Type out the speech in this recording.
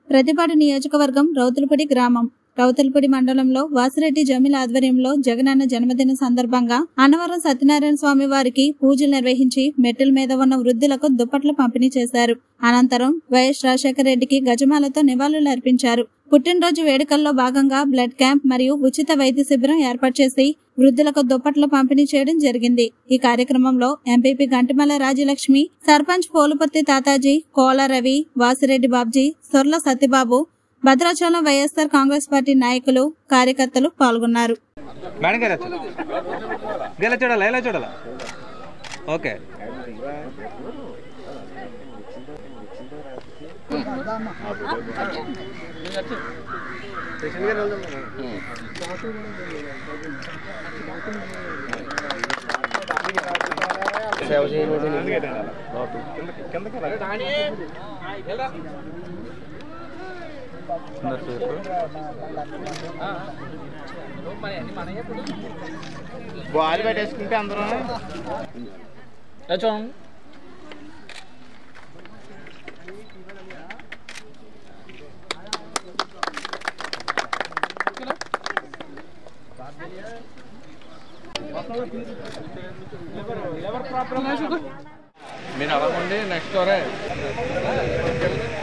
ప్రతిపాడు నియోజకవర్గం రౌతులపూడి గ్రామం రౌతులపూడి మండలంలో వాసిరెడ్డి జమీల్ ఆధ్వర్యంలో జగనన్న జన్మదిన సందర్భంగా అన్నవరం సత్యనారాయణ స్వామి వారికి పూజలు నిర్వహించి మెట్టుల మీద ఉన్న వృద్ధులకు దుప్పట్లు పంపిణీ చేశారు అనంతరం వైఎస్ రాజశేఖర రెడ్డికి గజమాలతో నివాళులు అర్పించారు పుట్టినరోజు వేడుకల్లో భాగంగా బ్లడ్ క్యాంప్ మరియు ఉచిత వైద్య శిబిరం ఏర్పాటు చేసి వృద్ధులకు దుప్పట్లు పంపిణీ చేయడం జరిగింది ఈ కార్యక్రమంలో MPP Gantimala Rajalakshmi sarpanch Poluparthi Tataji Kola Ravi Vasireddy Babji Sorla Satyababu Bhadrachalam YSR Congress party నాయకులు కార్యకర్తలు పాల్గొన్నారు మేడం గారు ఇలా చూడాలా ఇలా చూడాలా ఓకే బాల్ పెట్టేసుకుంటే అందరూ చూడండి మీరు అలా ఉండి నెక్స్ట్ వరే